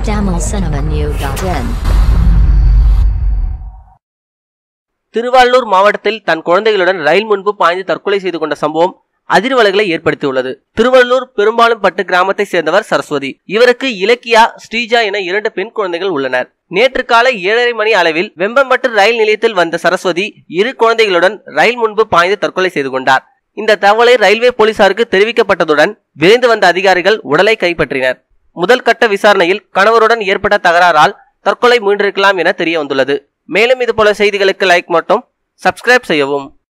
tamilcinemanew.in Thiruvarur மாவட்டத்தில் தன் குழந்தைகளுடன் ரயில் முன்பு பாய்ந்து தற்கொலை செய்து கொண்ட சம்பவம் அதிர்வலைகளை ஏற்படுத்தியுள்ளது திருவள்ளூர் பெரும்பாலும் பட்டு கிராமத்தை சேர்ந்தவர் சரஸ்வதி இவருக்கு இலக்கியா ஸ்ரீஜா என இரண்டு பெண் குழந்தைகள் உள்ளனர் நேற்று காலை ஏழரை மணி அளவில் வெம்பம்பட்டு ரயில் நிலையத்தில் வந்த சரஸ்வதி இரு குழந்தைகளுடன் ரயில் முன்பு பாய்ந்து தற்கொலை செய்து கொண்டார் இந்த தகவலை ரயில்வே போலீசாருக்கு தெரிவிக்கப்பட்டதுடன் விரைந்து வந்த அதிகாரிகள் உடலை கைப்பற்றினர் முதல் கட்ட விசாரணையில் கணவருடன் ஏற்பட்ட தகராறால் தற்கொலை முயன்றிருக்கலாம் என தெரிய வந்துள்ளது மேலும் இது போல செய்திகளுக்கு லைக் மட்டும் சப்ஸ்கிரைப் செய்யவும்